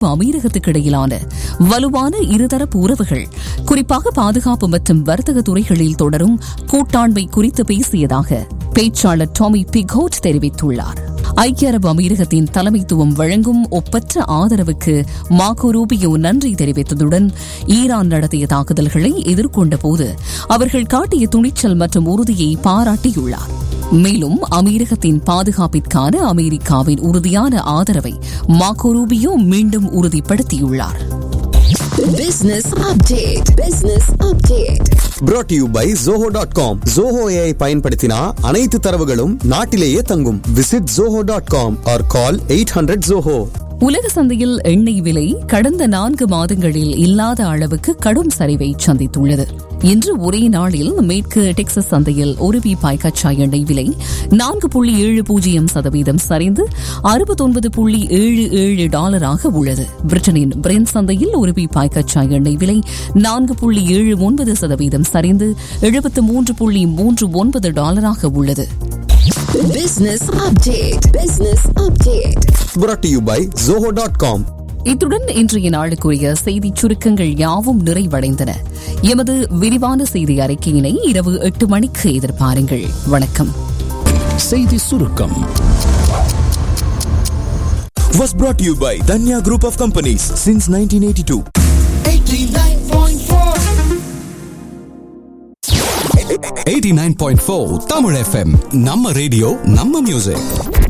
அமீரகத்துக்கு இடையிலான வலுவான இருதரப்பு உறவுகள் குறிப்பாக பாதுகாப்பு மற்றும் வர்த்தக துறைகளில் தொடரும் கூட்டாண்மை குறித்து பேசியதாக பேச்சாளர் டாமி பிகோட் தெரிவித்துள்ளார் ஐக்கிய அரபு அமீரகத்தின் தலைமைத்துவம் வழங்கும் ஒப்பற்ற ஆதரவுக்கு மார்கோ ரூபியோ நன்றி தெரிவித்ததுடன் ஈரான் நடத்திய தாக்குதல்களை எதிர்கொண்ட போது அவர்கள் காட்டிய துணிச்சல் மற்றும் உறுதியை பாராட்டியுள்ளார் மேலும் அமீரகத்தின் பாதுகாப்பிற்கான அமெரிக்காவின் உறுதியான ஆதரவை மார்கோ ரூபியோ மீண்டும் உறுதிப்படுத்தியுள்ளார் Business update. Business update. brought to you by zoho.com zoho ai பயன்படுத்தினா அனைத்து தரவுகளும் நாட்டிலேயே தங்கும் visit zoho.com or call 800 zoho உலக சந்தையில் எண்ணெய் விலை கடந்த நான்கு மாதங்களில் இல்லாத அளவுக்கு கடும் சரிவை சந்தித்துள்ளது இன்று ஒரே நாளில் மேற்கு டெக்சஸ் சந்தையில் ஒரு பீப்பாய் கச்சா எண்ணெய் விலை நான்கு புள்ளி ஏழு பூஜ்ஜியம் சதவீதம் சரிந்து அறுபத்தொன்பது புள்ளி ஏழு ஏழு டாலராக உள்ளது பிரிட்டனின் பிரெண்ட் சந்தையில் ஒரு பீப்பாய் கச்சா எண்ணெய் விலை நான்கு புள்ளி ஏழு ஒன்பது சதவீதம் சரிந்து எழுபத்து மூன்று புள்ளி மூன்று ஒன்பது டாலராக உள்ளது Business update. Business update. brought to you by zoho.com இத்துடன் இன்றைய நாளுக்குரிய செய்தி சுருக்கங்கள் யாவும் நிறைவடைந்தன எமது விரிவான செய்தி அறிக்கையினை இரவு எட்டு மணிக்கு எதிர்பாருங்கள் வணக்கம் செய்தி சுருக்கம் was brought to you by Danya Group of Companies since 1982. 89.4 Tamil FM நம்ம ரேடியோ நம்ம மியூசிக்